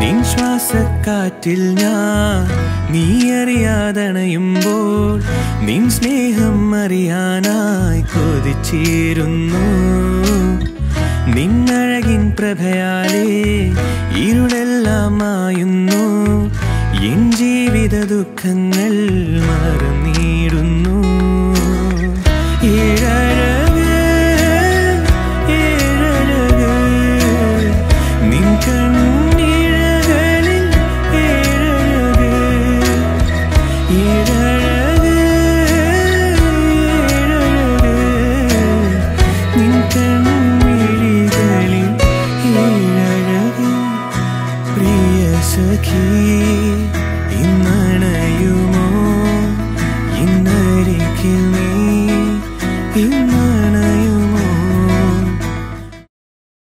നിൻ ശ്വാസക്കാറ്റിൽ ഞാൻ നീ അറിയാതണയുമ്പോൾ നിൻ സ്നേഹം അറിയാനായി കൊതിച്ചേരുന്നു നിന്നഴകിൻ പ്രഭയാലേ ഇരുളെല്ലാം മായുന്നു എൻ ജീവിത ദുഃഖങ്ങൾ മറന്നിടുന്നു ഏഴഴക് ഏഴഴക് നിൻ കണ്ണിഴകളിൽ ഏഴഴക് ഏഴഴക് ഏഴഴക് നിൻ കൺമിഴികളിൽ ഏഴഴക് പ്രിയ സഖി